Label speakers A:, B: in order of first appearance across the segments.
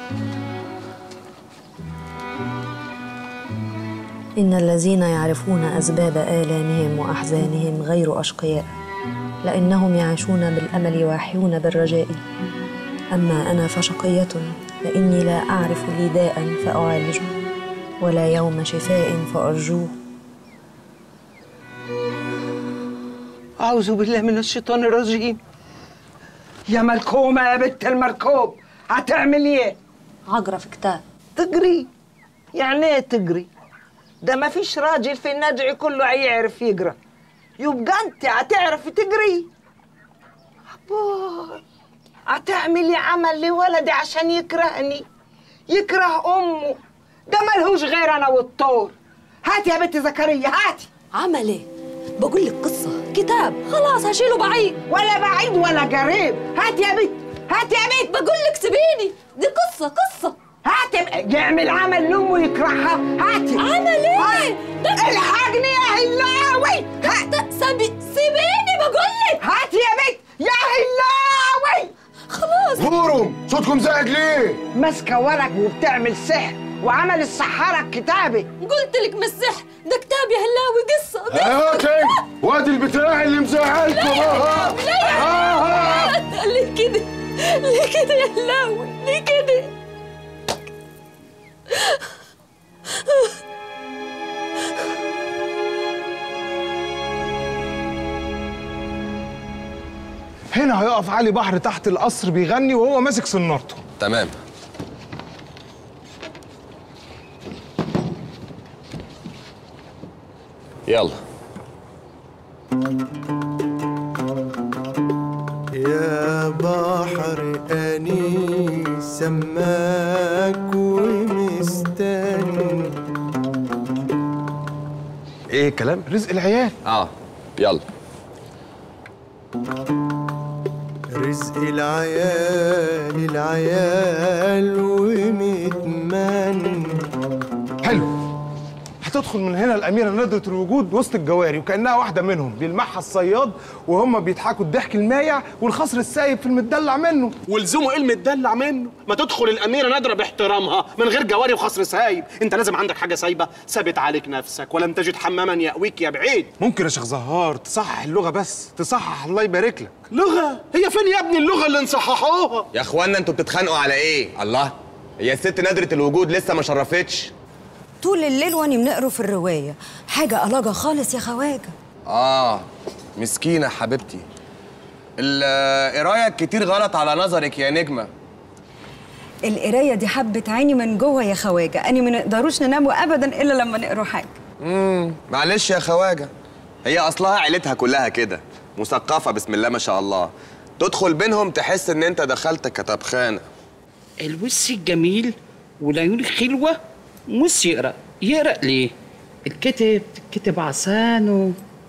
A: إن الذين يعرفون أسباب آلامهم وأحزانهم غير أشقياء لأنهم يعيشون بالأمل ويحيون بالرجاء أما أنا فشقية لأني لا أعرف لي داء فأعالجه ولا يوم شفاء فأرجوه
B: أعوذ بالله من الشيطان الرجيم يا ملكومة يا بنت المركوب هتعملي ايه؟
A: عجرة في كتاب
B: تجري يعني ايه تجري؟ ده ما فيش راجل في النجع كله هيعرف يجرى يبقى انت هتعرفي تجري أبوي هتعملي عمل لولدي عشان يكرهني يكره امه ده ملهوش غير انا والطور هاتي يا بنت زكريا هاتي
A: عمل ايه؟ بقول لك قصة كتاب خلاص هشيله بعيد
B: ولا بعيد ولا قريب هاتي يا بنت هاتي يا بنت
A: بقول لك سيبيني دي قصة قصة
B: هاتي يعمل عمل لامه يكرهها هاتي
A: عمل ايه؟
B: الحقني يا هلاوي
A: سيبي سيبيني بقول لك
B: هاتي يا بنت يا هلاوي
A: خلاص
C: هورم صوتكم زعج ليه؟
B: ماسكه ورق وبتعمل سحر وعمل السحاره الكتابي
A: قلت لك مش سحر ده كتاب يا هلاوي قصة قصة
C: هاتي وادي البتاع اللي مزعلكم اها اها
A: ليه كده؟ ليه كده يا هلاوي؟ ليه كده؟
D: هنا هيقف علي بحر تحت القصر بيغني وهو ماسك سنارته
E: تمام يلا
F: يا بحر أني سماك ومستني
D: ايه الكلام رزق العيال
E: اه يلا
F: رزق العيال العيال ومتمني
D: حلو هتدخل من هنا الأميرة ندرة الوجود وسط الجواري وكأنها واحدة منهم بيلمعها الصياد وهم بيضحكوا الضحك المايع والخصر السايب في المدلع منه
G: ولزومه ايه المدلع منه ما تدخل الاميره نادره باحترامها من غير جواري وخصر سايب انت لازم عندك حاجه سايبه ثابت عليك نفسك ولم تجد حماما ياويك يا بعيد
D: ممكن يا شيخ زهار تصحح اللغة بس تصحح الله يبارك لك
G: لغه هي فين يا ابني اللغه اللي نصححوها
E: يا اخوانا انتوا بتتخانقوا على ايه الله هي الست نادرة الوجود لسه ما شرفتش
H: طول الليل واني بنقروا في الروايه حاجه قلاجه خالص يا خواجه
E: اه مسكينه حبيبتي القرايه كتير غلط على نظرك يا نجمه
H: القرايه دي حبه عيني من جوه يا خواجه اني ما نقدروش نناموا ابدا الا لما نقروا حاجه
E: امم معلش يا خواجه هي اصلها عيلتها كلها كده مثقفه بسم الله ما شاء الله تدخل بينهم تحس ان انت دخلت كتابخانه
I: الوش الجميل والعيون الحلوة مش يقرأ يقرأ ليه؟ الكتب الكتب عسانه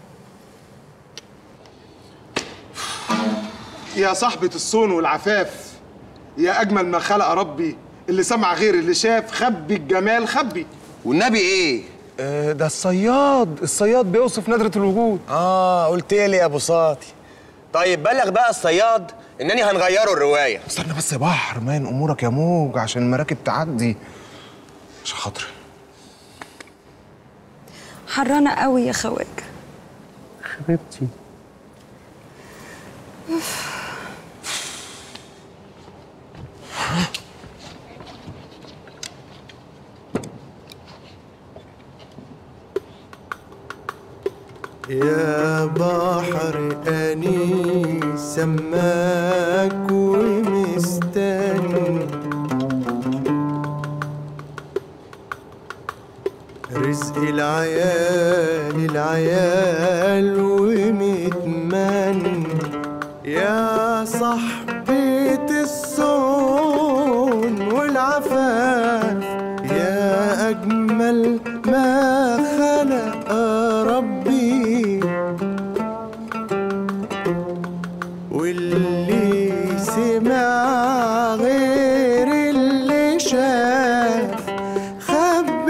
D: يا صاحبة الصون والعفاف يا أجمل ما خلق ربي اللي سمع غير اللي شاف خبي الجمال خبي
E: والنبي ايه؟
D: آه ده الصياد الصياد بيوصف نادرة الوجود
E: اه قلت لي يا ابو ساطي طيب بلغ بقى الصياد انني هنغيره الروايه
D: استنى بس يا بحر مان امورك يا موج عشان المراكب تعدي عشان خاطري
H: حرانه قوي يا خواجه
I: حبيبتي
F: يا بحر أني سماك ومستني رزق العيال العيال ومتمني يا صاحبة الصون والعفاف يا أجمل ما خلق ربي واللي سمع غير اللي شاف خب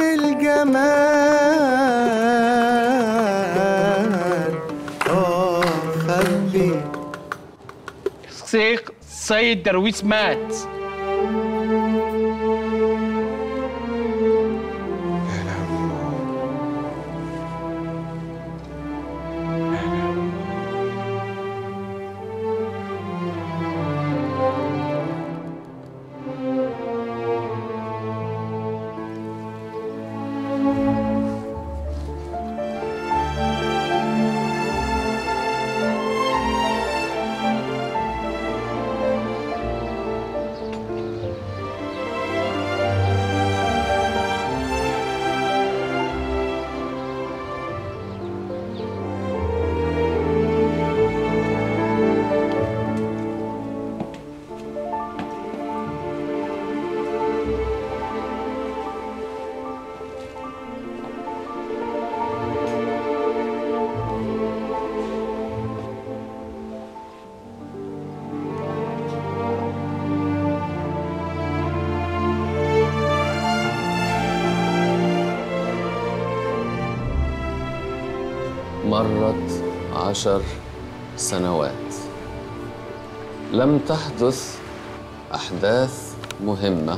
F: الجمال اه خبي
I: شيخ سيد درويش مات
J: مرت عشر سنوات لم تحدث أحداث مهمة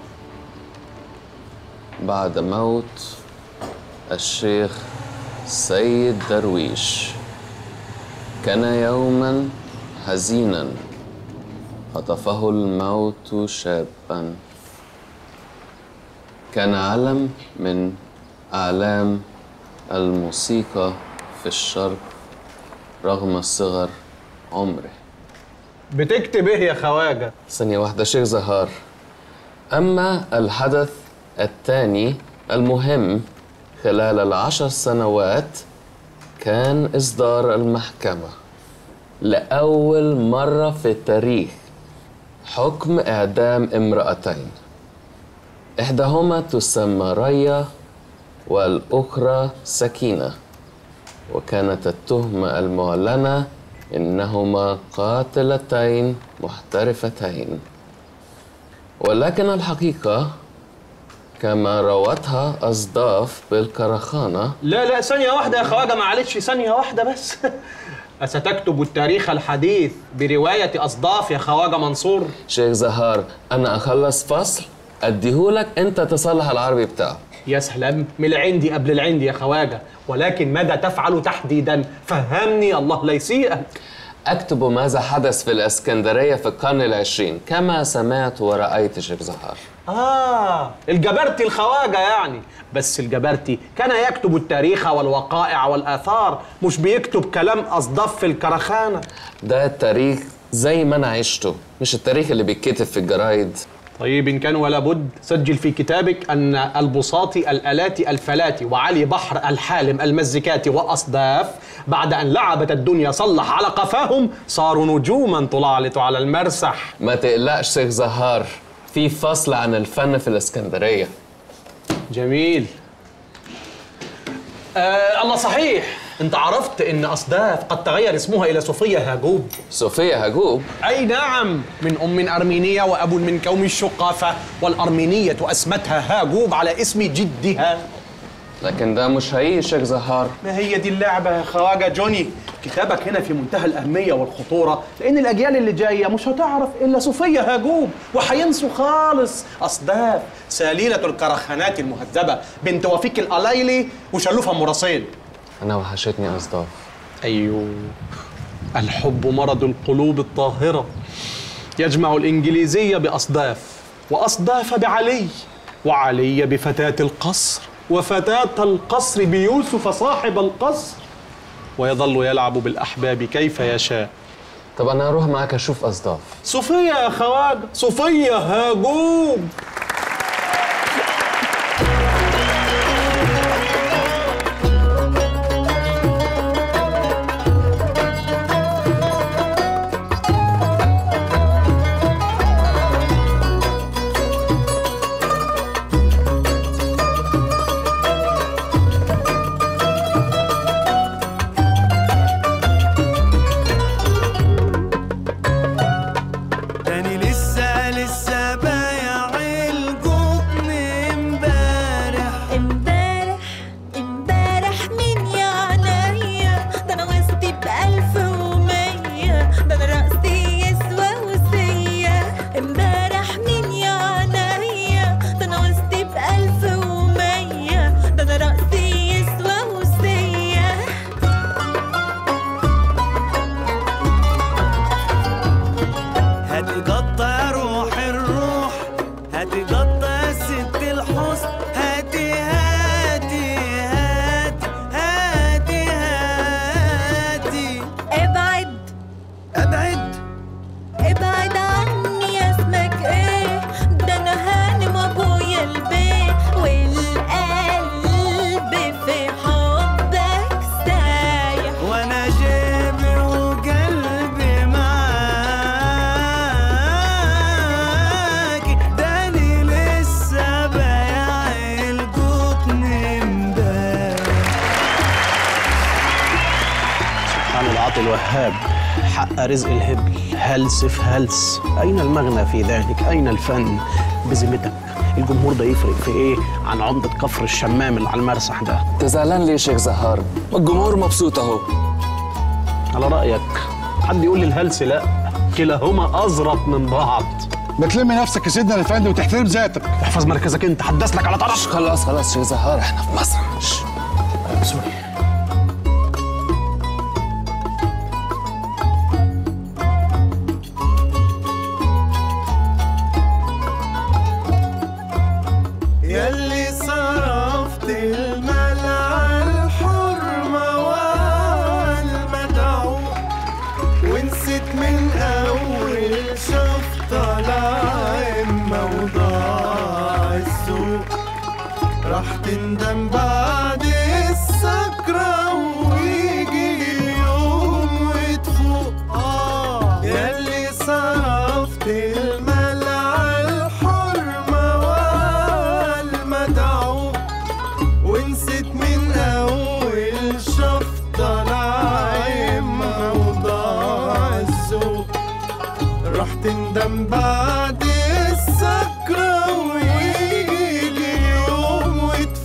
J: بعد موت الشيخ سيد درويش كان يوما حزينا خطفه الموت شابا كان علم من أعلام الموسيقى في الشرق رغم صغر عمره
G: بتكتب ايه يا خواجه
J: ثانية واحدة شيخ زهار أما الحدث الثاني المهم خلال العشر سنوات كان إصدار المحكمة لأول مرة في التاريخ حكم إعدام امرأتين إحداهما تسمى ريا والأخرى سكينة وكانت التهمة المعلنة إنهما قاتلتين محترفتين ولكن الحقيقة كما روتها أصداف بالكرخانة
G: لا لا ثانية واحدة يا خواجة معلش ثانية واحدة بس أستكتب التاريخ الحديث برواية أصداف يا خواجة منصور
J: شيخ زهار أنا أخلص فصل أديهولك أنت تصلح العربي بتاعه
G: يا سلام من العندي قبل العندي يا خواجة ولكن ماذا تفعل تحديدا فهمني الله لا يسيئك
J: أكتب ماذا حدث في الإسكندرية في القرن العشرين كما سمعت ورأيت شيخ زهار
G: آه الجبرتي الخواجة يعني بس الجبرتي كان يكتب التاريخ والوقائع والآثار مش بيكتب كلام أصداف في الكرخانة
J: ده التاريخ زي ما أنا عشته مش التاريخ اللي بيتكتب في الجرايد
G: طيب إن كان ولا بد سجل في كتابك أن البساطي الآلاتي الفلاتي وعلي بحر الحالم المزيكاتي وأصداف بعد أن لعبت الدنيا صلح على قفاهم صاروا نجوما تلعلط على المرسح
J: ما تقلقش شيخ زهار في فصل عن الفن في الإسكندرية
G: جميل آه الله صحيح انت عرفت ان اصداف قد تغير اسمها الى صوفيا هاجوب
J: صوفيا هاجوب
G: اي نعم من ام ارمينيه واب من كوم الشقافه والارمينيه اسمتها هاجوب على اسم جدها
J: لكن ده مش حقيقي شيخ زهار
G: ما هي دي اللعبة يا خواجة جوني كتابك هنا في منتهى الأهمية والخطورة لأن الأجيال اللي جاية مش هتعرف إلا صوفيا هاجوب وهينسوا خالص أصداف سليلة الكرخانات المهذبة بنت وفيك الألايلي وشلوفها أم رصين
J: أنا وحشتني أصداف
G: أيوه الحب مرض القلوب الطاهرة يجمع الإنجليزية بأصداف وأصداف بعلي وعلي بفتاة القصر وفتاة القصر بيوسف صاحب القصر ويظل يلعب بالأحباب كيف يشاء
J: طب أنا هروح معاك أشوف أصداف
G: صوفيا يا خواجة صوفيا هاجوب
F: تاني لسه لسه بايع القطن امبارح
K: امبارح امبارح مين يا عينيا ده انا وسطي بألف ومية ده انا رقصي يسوى وسية امبارح مين يا عينيا ده انا وسطي بألف ومية ده انا رقصي يسوى وسية
F: هتقطع روح الروح هتقطع ست الحسن هاتي هاتي هاتي هاتي هاتي
K: ابعد
F: ابعد
K: ابعد عني اسمك ايه ده انا هانم ابويا البيت والقلب في حبك سايح
F: وانا جيبي وقلبي معاكي داني لسه بايع القطن امبارح
G: سبحان العاطي الوهاب حق رزق الهبل هلس في هلس أين المغنى في ذلك أين الفن بذمتك الجمهور ده يفرق في ايه عن عمدة كفر الشمام اللي على المرسح ده
J: انت زعلان ليه يا شيخ زهار الجمهور مبسوط اهو
G: على رأيك حد يقول لي الهلس لا كلاهما أزرط من بعض
C: ما تلم نفسك يا سيدنا الافندي وتحترم ذاتك
G: احفظ مركزك انت حدث لك على طرف
J: خلاص خلاص شيخ زهار احنا في مصر
G: سوري
F: يلي صرفت المال على الحرمة والمدعو ونسيت من أول شفطة لعمة وضاع السوق راح تندم بعد السكرة ويجي يوم وتفوق آه يلي صرفت المال على الحرمة والمدعو ونسيت من أول شفطة لعمة وضاع السوق راح تندم بعد السكرة ويجي يوم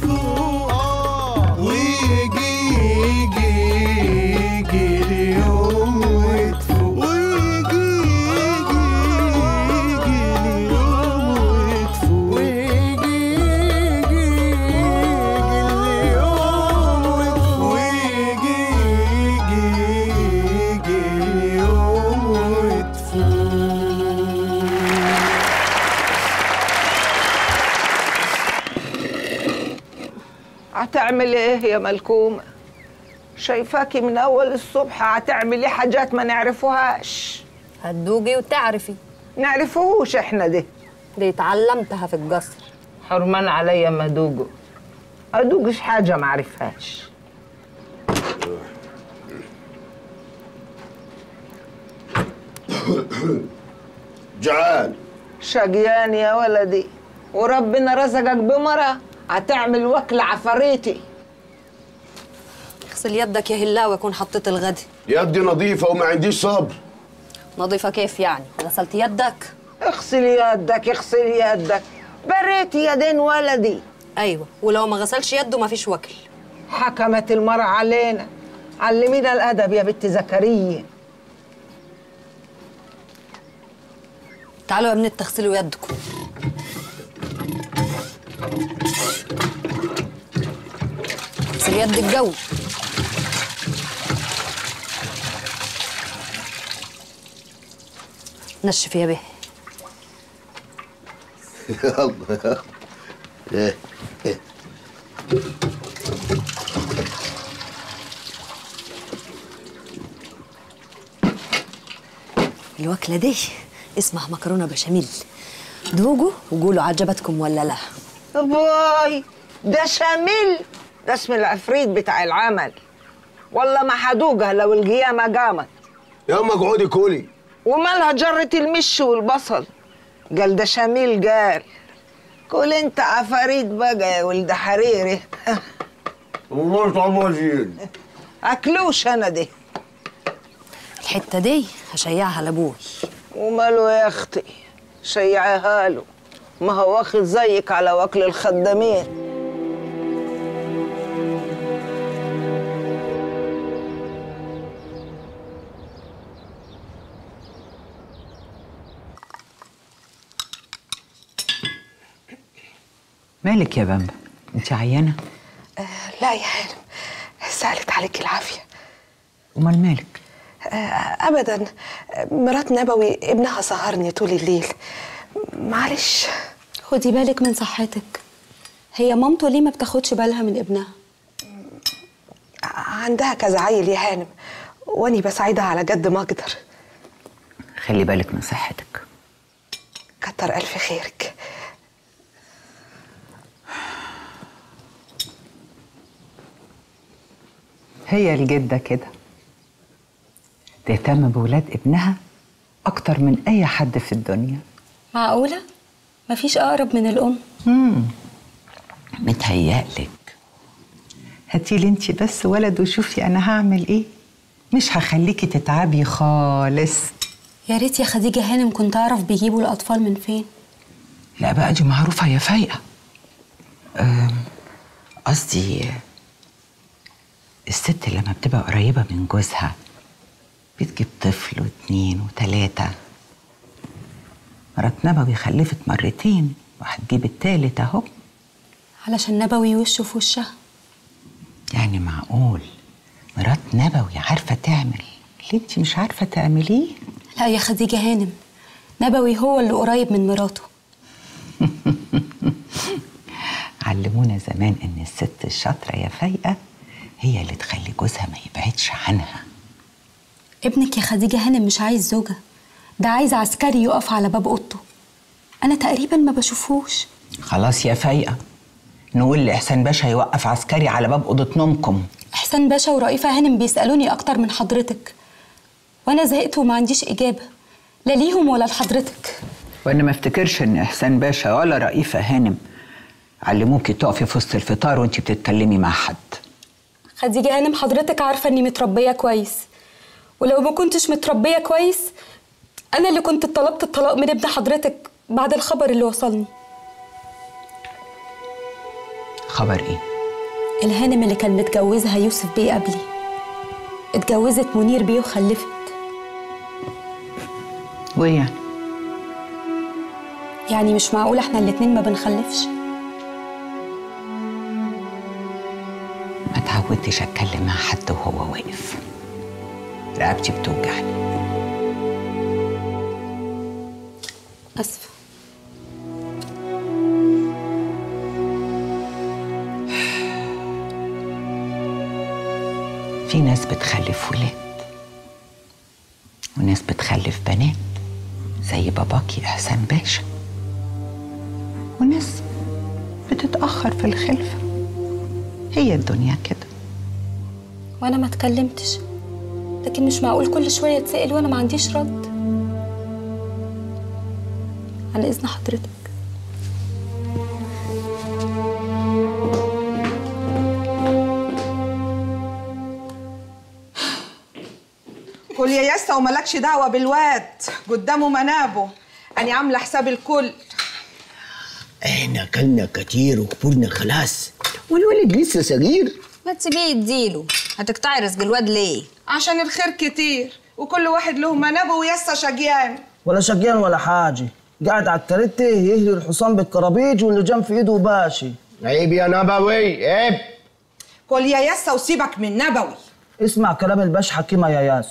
F: وتفوق ويجي يجي يجي اليوم وتفوق ويجي يجي يجي اليوم وتفوق ويجي يجي يجي اليوم وتفوق ويجي يجي يجي اليوم وتفوق
B: هتعملي ايه يا ملكومة شايفاكي من اول الصبح هتعملي حاجات ما نعرفوهاش
A: هتدوقي وتعرفي
B: نعرفوهوش احنا دي
A: دي اتعلمتها في القصر
B: حرمان عليا ما ادوقه ادوقش حاجة ما اعرفهاش
C: جعان
B: شقيان يا ولدي وربنا رزقك بمرة هتعمل وكل عفريتي
A: اغسل يدك يا هلاوي اكون حطيت الغدي
C: يدي نظيفة وما عنديش صبر
A: نظيفة كيف يعني غسلت يدك
B: اغسل يدك اغسل يدك بريت يدين ولدي
A: ايوه ولو ما غسلش يده ما فيش وكل
B: حكمت المرأة علينا علمينا الأدب يا بنت زكريا
A: تعالوا يا بنت تغسلوا يدكم اغسل يد الجو نشف يا به
C: يلا يلا
A: الوكلة دي اسمها مكرونة بشاميل دوقوا وقولوا عجبتكم ولا لا
B: باي ده شامل ده اسم العفريت بتاع العمل والله ما حدوقها لو القيامة قامت
C: يا أما اقعدي كولي
B: ومالها جرة المش والبصل قال ده شميل قال كل انت عفاريت بقى يا ولد حريري
C: والله طعمها زين
B: اكلوش انا دي
A: الحتة دي هشيعها لابوي
B: وماله يا اختي شيعها له ما هو واخد زيك على وكل الخدامين
L: مالك يا بامبا انت عيانه
M: لا يا هانم سألت عليك العافية
L: امال مالك
M: آه، أبدا مرات نبوي ابنها سهرني طول الليل معلش
N: خدي بالك من صحتك هي مامته ليه ما بتاخدش بالها من ابنها
M: عندها كذا عيل يا هانم واني بساعدها على قد ما اقدر
L: خلي بالك من صحتك
M: كتر الف خيرك
L: هي الجده كده تهتم بولاد ابنها اكتر من اي حد في الدنيا
N: معقولة؟ مفيش أقرب من الأم
L: امم متهيألك هاتيلي انت بس ولد وشوفي انا هعمل ايه مش هخليكي تتعبي خالص
N: يا ريت يا خديجة هانم كنت أعرف بيجيبوا الأطفال من فين
L: لا بقى دي معروفة يا فايقة أم، قصدي الست لما بتبقى قريبة من جوزها بتجيب طفل واتنين وتلاتة مرات نبوي خلفت مرتين وهتجيب التالت اهو
N: علشان نبوي وشه في وشها
L: يعني معقول مرات نبوي عارفة تعمل اللي انت مش عارفة تعمليه
N: لا يا خديجة هانم نبوي هو اللي قريب من مراته
L: علمونا زمان ان الست الشاطرة يا فايقة هي اللي تخلي جوزها ما يبعدش عنها
N: ابنك يا خديجة هانم مش عايز زوجة ده عايز عسكري يقف على باب اوضته انا تقريبا ما بشوفوش
L: خلاص يا فايقة نقول لإحسان باشا يوقف عسكري على باب أوضة نومكم
N: احسان باشا ورئيفة هانم بيسألوني اكتر من حضرتك وانا زهقت وما عنديش اجابة لا ليهم ولا لحضرتك
L: وأنا ما افتكرش إن إحسان باشا ولا رئيفة هانم علموكي تقفي في وسط الفطار وأنت بتتكلمي مع حد
N: خديجة هانم حضرتك عارفة اني متربية كويس ولو ما كنتش متربية كويس انا اللي كنت طلبت الطلاق من ابن حضرتك بعد الخبر اللي وصلني
L: خبر إيه؟
N: الهانم اللي كان متجوزها يوسف بيه قبلي اتجوزت منير بيه وخلفت
L: وإيه يعني؟
N: يعني مش معقول احنا الاتنين ما بنخلفش
L: ما تعودتش أتكلم مع حد وهو واقف رقبتي بتوجعني
N: اسفة
L: في ناس بتخلف ولاد وناس بتخلف بنات زي باباكي إحسان باشا وناس بتتأخر في الخلفة هي الدنيا كده
N: وانا ما اتكلمتش لكن مش معقول كل شوية اتسأل وانا ما عنديش رد على اذن حضرتك
M: كل يا ياسا وملكش دعوة بالواد قدامه منابه أنا عاملة حساب الكل
C: احنا اكلنا كتير وكبرنا خلاص والولد لسه صغير
O: ما تسيبيه يديله هتقطعي رزق الواد ليه
M: عشان الخير كتير وكل واحد له منابه وياسا شقيان
P: ولا شقيان ولا حاجة قاعد على الكاريتي يهري الحصان بالكرابيج واللي جنب في ايده باشي
C: عيب يا نبوي عيب
M: كل يا ياسا وسيبك من نبوي
P: اسمع كلام الباش حكيمة يا ياس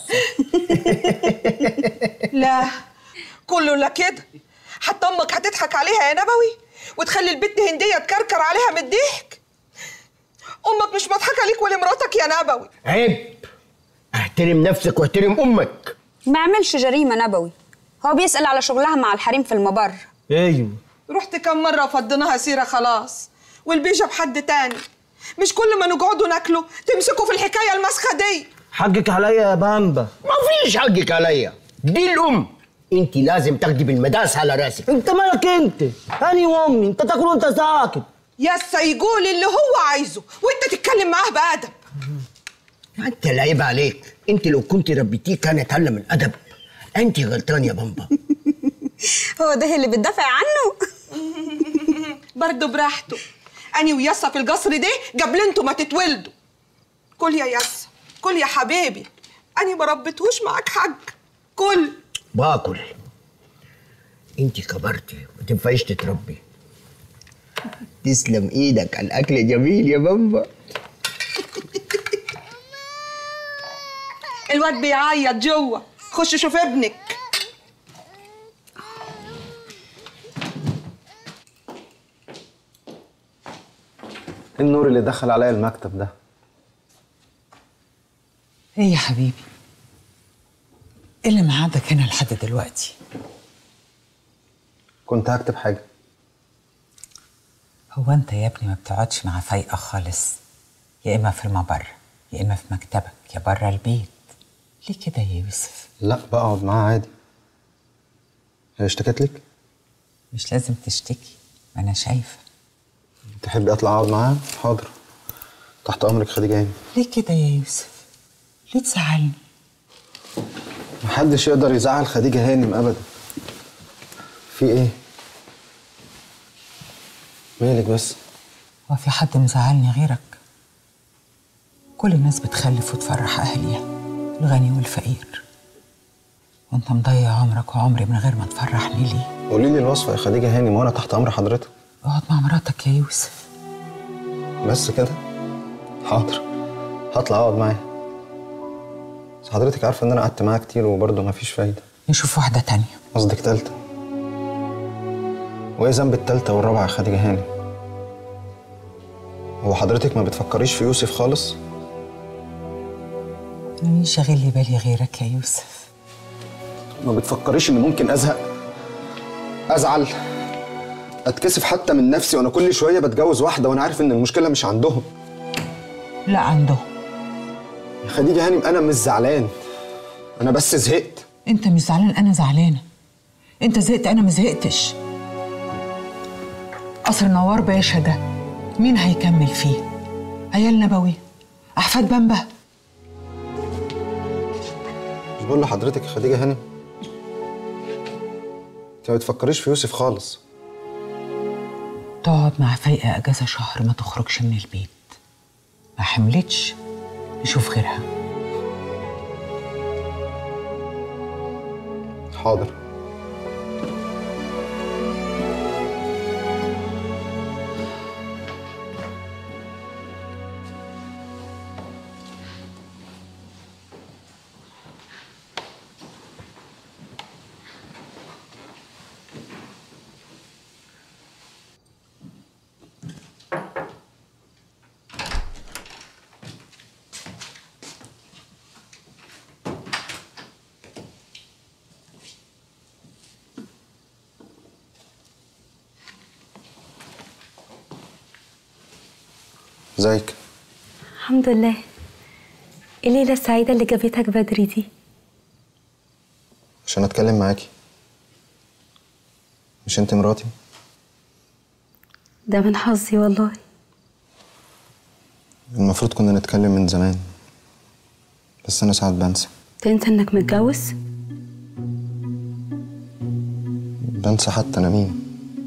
M: لا كله لا كده حتى امك هتضحك عليها يا نبوي وتخلي البت هنديه تكركر عليها من الضحك امك مش مضحكه ليك ولمراتك يا نبوي
C: عيب احترم نفسك واحترم امك
O: ما عملش جريمة نبوي هو بيسأل على شغلها مع الحريم في المبر
P: ايوه
M: رحت كم مره وفضيناها سيره خلاص والبيجه بحد تاني مش كل ما نقعدوا ناكلوا تمسكوا في الحكايه المسخه دي
P: حقك عليا يا بامبا
C: ما فيش حقك عليا دي الام انت لازم تاخدي بالمداس على راسك
P: انت مالك انت اني وامي انت تاكل وانت ساكت
M: ياسا يقول اللي هو عايزه وانت تتكلم معاه بادب
C: ما انت العيب عليك انت لو كنت ربيتيه كان يتعلم الادب انت غلطان يا بامبا
O: هو ده اللي بتدافع عنه
M: برضه براحته اني وياسا في القصر ده قبل انتوا ما تتولدوا كل يا ياسا كل يا حبيبي اني ما ربيتهوش معاك حاج كل
C: باكل انت كبرتي ما تنفعيش تتربي تسلم ايدك على الاكل جميل يا بامبا
M: الواد بيعيط جوه خش شوف ابنك
D: ايه النور اللي دخل عليا المكتب ده
L: ايه يا حبيبي ايه اللي معادك هنا لحد دلوقتي
D: كنت هكتب حاجه
L: هو انت يا ابني ما بتقعدش مع فايقه خالص يا اما في المبر يا اما في مكتبك يا بره البيت ليه كده يا يوسف
D: لا بقعد معاها عادي هي اشتكت لك
L: مش لازم تشتكي ما انا شايفه
D: تحبي اطلع اقعد معاها حاضر تحت امرك خديجه هاني
L: ليه كده يا يوسف ليه تزعلني
D: محدش يقدر يزعل خديجه هانم ابدا في ايه
Q: مالك بس
L: هو في حد مزعلني غيرك كل الناس بتخلف وتفرح أهليها الغني والفقير وانت مضيع عمرك وعمري من غير ما تفرحني ليه
Q: قولي لي الوصفه يا خديجه هاني ما انا تحت امر حضرتك
L: اقعد مع مراتك يا يوسف
Q: بس كده حاضر هطلع اقعد معاها بس حضرتك عارفه ان انا قعدت معاها كتير وبرضه مفيش فايده
L: نشوف واحدة تانية
Q: قصدك تالتة وايه ذنب التالتة والرابعة يا خديجة هاني هو حضرتك ما بتفكريش في يوسف خالص
L: مين شاغل لي بالي غيرك يا يوسف
Q: ما بتفكريش ان ممكن ازهق ازعل اتكسف حتى من نفسي وانا كل شويه بتجوز واحده وانا عارف ان المشكله مش عندهم
L: لا عندهم
Q: يا خديجه هانم انا مش زعلان انا بس زهقت
L: انت مش زعلان انا زعلانة انت زهقت انا ما زهقتش قصر نوار باشا ده مين هيكمل فيه عيال نبوي احفاد بامبا
Q: مش بقول لحضرتك يا خديجه هانم انت ما بتفكريش في يوسف خالص
L: تقعد مع فايقة اجازة شهر ما تخرجش من البيت ما حملتش نشوف غيرها
Q: حاضر ازيك
N: الحمد لله إيه الليلة السعيدة اللي جابتك بدري دي
Q: عشان اتكلم معاكي مش انت مراتي
N: ده من حظي والله
Q: المفروض كنا نتكلم من زمان بس انا ساعات بنسى
N: تنسى انك متجوز
Q: بنسى حتى انا مين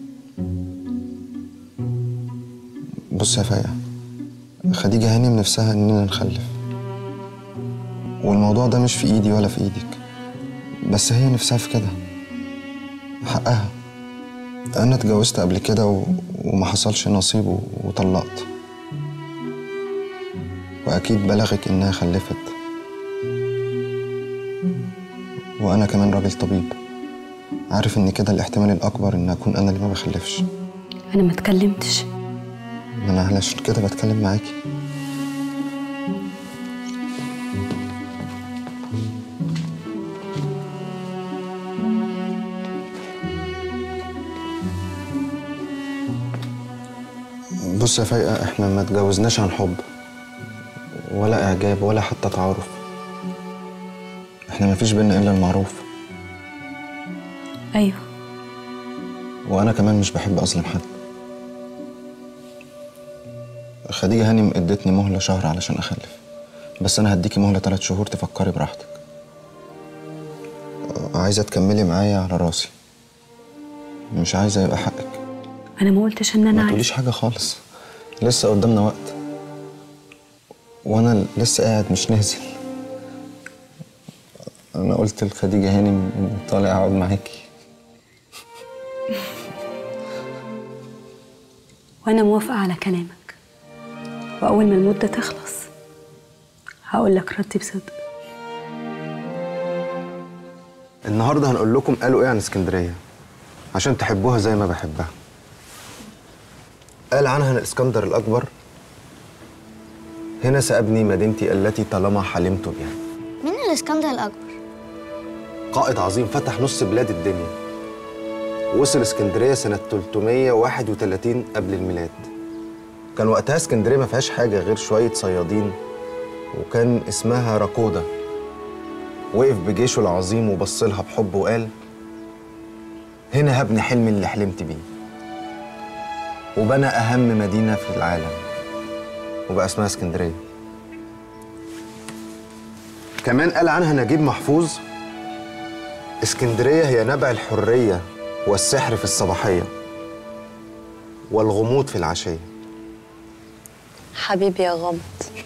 Q: بص يا فايقة خديجة هانم نفسها اننا نخلف والموضوع ده مش في ايدي ولا في ايدك بس هي نفسها في كده حقها انا اتجوزت قبل كده و... وما حصلش نصيب و... وطلقت واكيد بلغك انها خلفت وانا كمان راجل طبيب عارف ان كده الاحتمال الاكبر ان اكون انا اللي ما بخلفش
N: انا ما اتكلمتش
Q: ما انا علشان كده بتكلم معاكي بص يا فايقة احنا ما اتجوزناش عن حب ولا اعجاب ولا حتى تعارف احنا ما فيش بينا الا المعروف
N: ايوه
Q: وانا كمان مش بحب اظلم حد خديجة هانم ادتني مهلة شهر علشان اخلف بس انا هديكي مهلة ثلاث شهور تفكري براحتك عايزة تكملي معايا على راسي مش عايزة يبقى حقك
N: انا ما قلتش ان انا
Q: ما
N: عايزة
Q: تقوليش حاجة خالص لسه قدامنا وقت وانا لسه قاعد مش نازل انا قلت لخديجة هانم اني طالع اقعد معاكي
N: وانا موافقة على كلامك واول ما المدة تخلص هقول لك ردي بصدق
Q: النهارده هنقول لكم قالوا ايه عن اسكندريه عشان تحبوها زي ما بحبها قال عنها الاسكندر الاكبر هنا سأبني مدينتي التي طالما حلمت بها
R: مين الاسكندر الأكبر؟
Q: قائد عظيم فتح نص بلاد الدنيا وصل اسكندريه سنه 331 قبل الميلاد كان وقتها اسكندريه ما فيهاش حاجه غير شويه صيادين وكان اسمها راكودا وقف بجيشه العظيم وبص لها بحب وقال هنا هبني حلمي اللي حلمت بيه وبنى اهم مدينه في العالم وبقى اسمها اسكندريه كمان قال عنها نجيب محفوظ اسكندريه هي نبع الحريه والسحر في الصباحيه والغموض في العشية
A: حبيبي يا غمض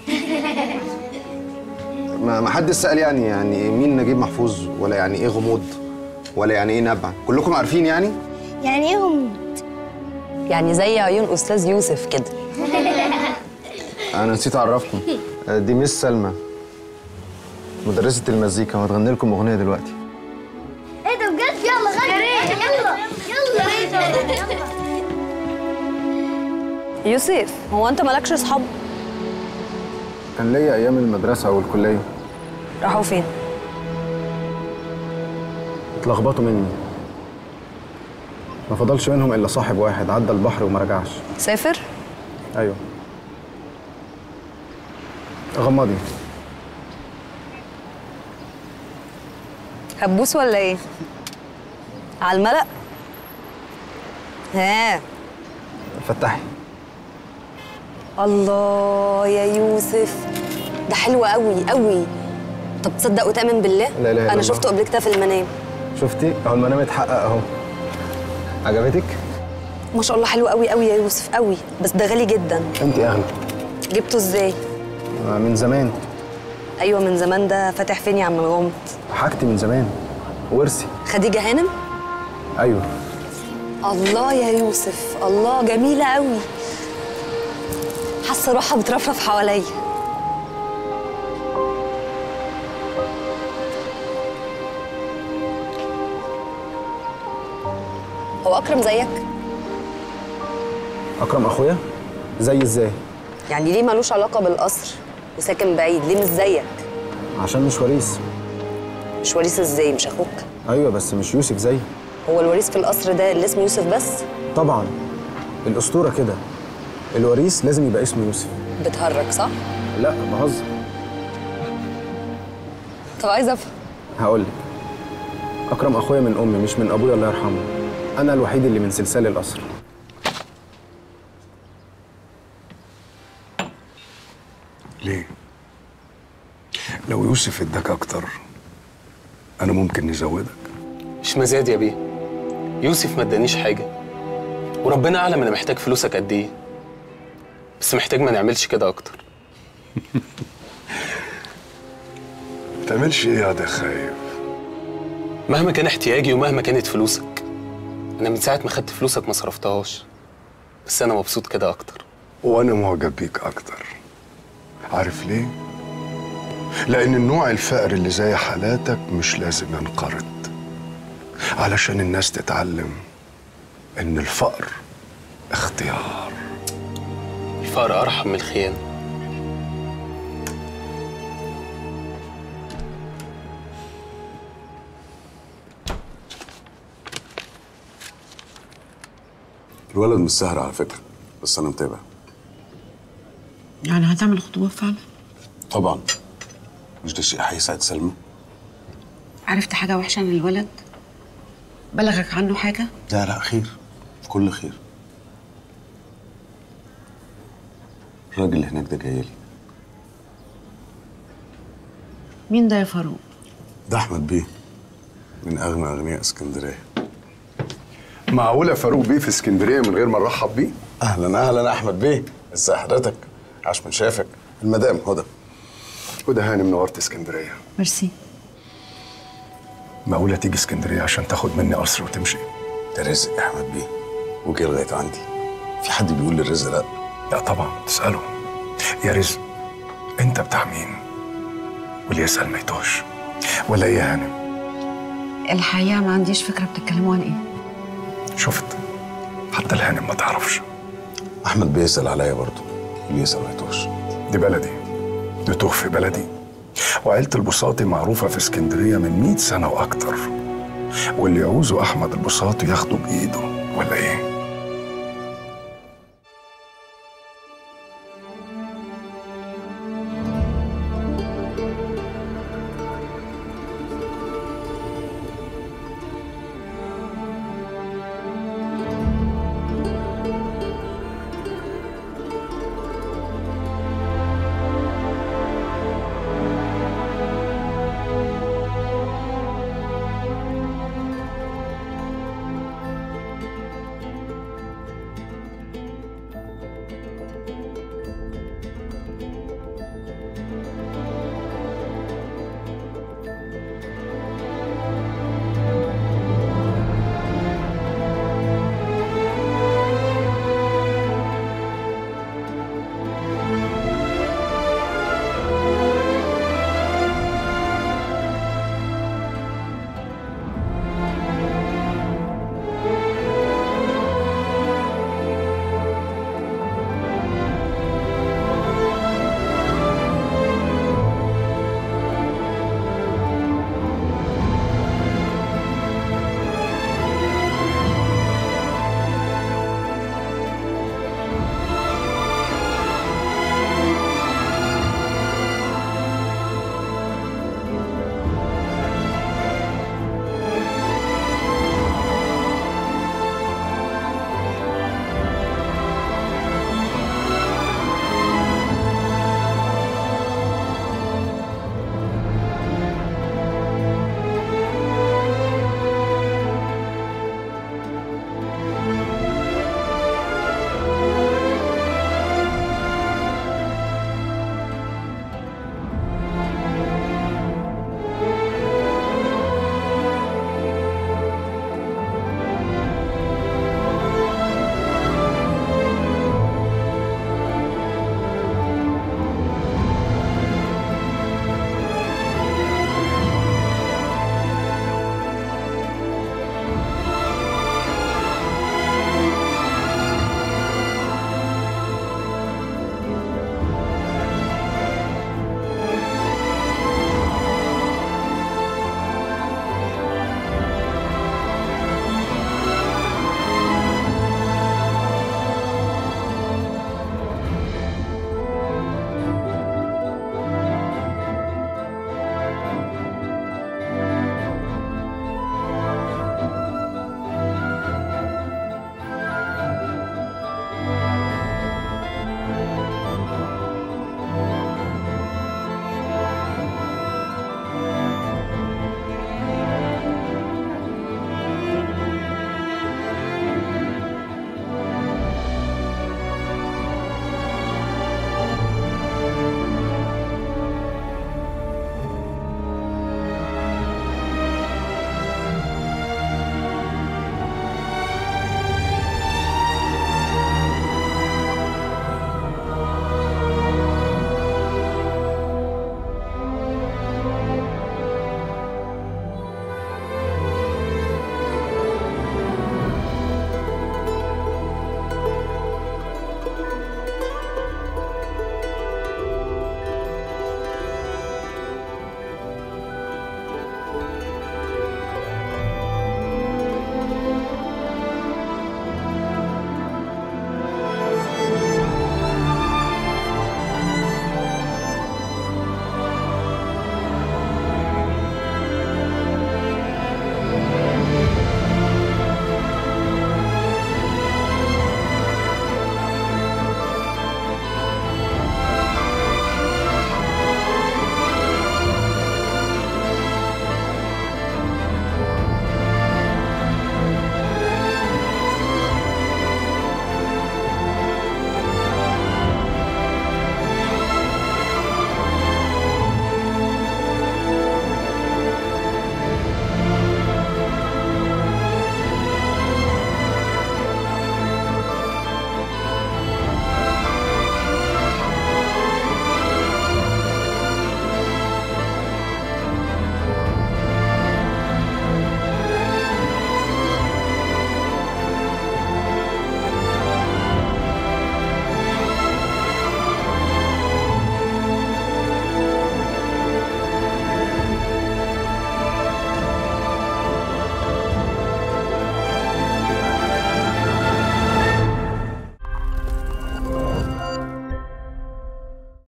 Q: ما ما حدش سأل يعني يعني مين نجيب محفوظ ولا يعني ايه غموض ولا يعني ايه نبع كلكم عارفين يعني
R: يعني ايه غموض
A: يعني زي عيون استاذ يوسف كده
Q: انا نسيت اعرفكم آه، دي مس سلمى مدرسة المزيكا وهتغني لكم اغنية دلوقتي
R: ايه ده بجد يلا غني يلا يلا يلا
A: يوسف هو انت مالكش صحاب
Q: كان ليا ايام المدرسة والكلية
A: راحوا فين
Q: اتلخبطوا مني ما فضلش منهم الا صاحب واحد عدى البحر وما رجعش
A: سافر
Q: ايوه غمضي
A: هتبوس ولا ايه على الملأ ها
Q: فتحي
A: الله يا يوسف ده حلو قوي قوي طب تصدق وتؤمن بالله
Q: لا إله إلا
A: انا
Q: الله.
A: شفته قبل كده في المنام
Q: شفتي اهو المنام اتحقق اهو عجبتك
A: ما شاء الله حلو قوي قوي يا يوسف قوي بس ده غالي جدا
Q: انت اغلى
A: جبته ازاي
Q: آه، من زمان
A: ايوه من زمان ده فاتح فين يا عم الغمط
Q: حاجتي من زمان ورثي
A: خديجه هانم
Q: ايوه
A: الله يا يوسف الله جميله قوي حاسه روحها بترفرف حواليا هو اكرم زيك
Q: اكرم اخويا زي ازاي
A: يعني ليه ملوش علاقه بالقصر وساكن بعيد ليه مش زيك
Q: عشان مش وريث
A: مش وريث ازاي مش اخوك
Q: ايوه بس مش يوسف زي
A: هو الوريث في القصر ده اللي اسمه يوسف بس
Q: طبعا الاسطوره كده الوريث لازم يبقى اسمه يوسف
A: بتهرج صح
Q: لا بهزر
A: طب عايزه افهم
Q: هقول لك اكرم اخويا من امي مش من ابويا الله يرحمه انا الوحيد اللي من سلسال القصر
S: ليه؟ لو يوسف اداك اكتر انا ممكن نزودك
T: مش مزاد يا بيه يوسف ما ادانيش حاجه وربنا اعلم انا محتاج فلوسك قد ايه بس محتاج ما نعملش كده اكتر
S: ما تعملش ايه يا ده خايف
T: مهما كان احتياجي ومهما كانت فلوسك انا من ساعه ما خدت فلوسك ما صرفتهاش بس انا مبسوط كده اكتر
S: وانا معجب بيك اكتر عارف ليه؟ لان النوع الفقر اللي زي حالاتك مش لازم ينقرض علشان الناس تتعلم ان الفقر اختيار
T: الفقر ارحم من الخيانه
U: الولد مش سهر على فكرة بس أنا متابع
V: يعني هتعمل خطوبة فعلا
U: طبعا مش ده شيء هيسعد سلمى
V: عرفت حاجة وحشة عن الولد بلغك عنه حاجة
U: لا لا خير كل خير الراجل اللي هناك ده جاي لي
V: مين ده يا فاروق
U: ده أحمد بيه من أغنى أغنياء اسكندرية
S: معقولة فاروق بيه في اسكندرية من غير ما نرحب بيه؟
U: أهلا أهلا أحمد بيه إزي حضرتك عاش من شافك المدام هدى
S: هدى هانم نورت اسكندرية
V: ميرسي
S: معقولة تيجي اسكندرية عشان تاخد مني قصر وتمشي؟
U: ده رزق يا أحمد بيه وجه لغاية عندي في حد بيقول للرزق لا
S: لا طبعا تسأله يا رزق انت بتاع مين؟ واللي يسأل ما يتوهش ولا ايه يا هانم؟
V: الحقيقة ما عنديش فكرة بتتكلموا عن ايه
S: شفت حتى الهانم ما تعرفش
U: أحمد بيسأل عليا برضه اللي يسأل ما يتوهش
S: دي بلدي نتوه في بلدي وعيلة البساطي معروفة في اسكندرية من 100 سنة وأكتر واللي يعوزه أحمد البساطي ياخده بإيده ولا إيه؟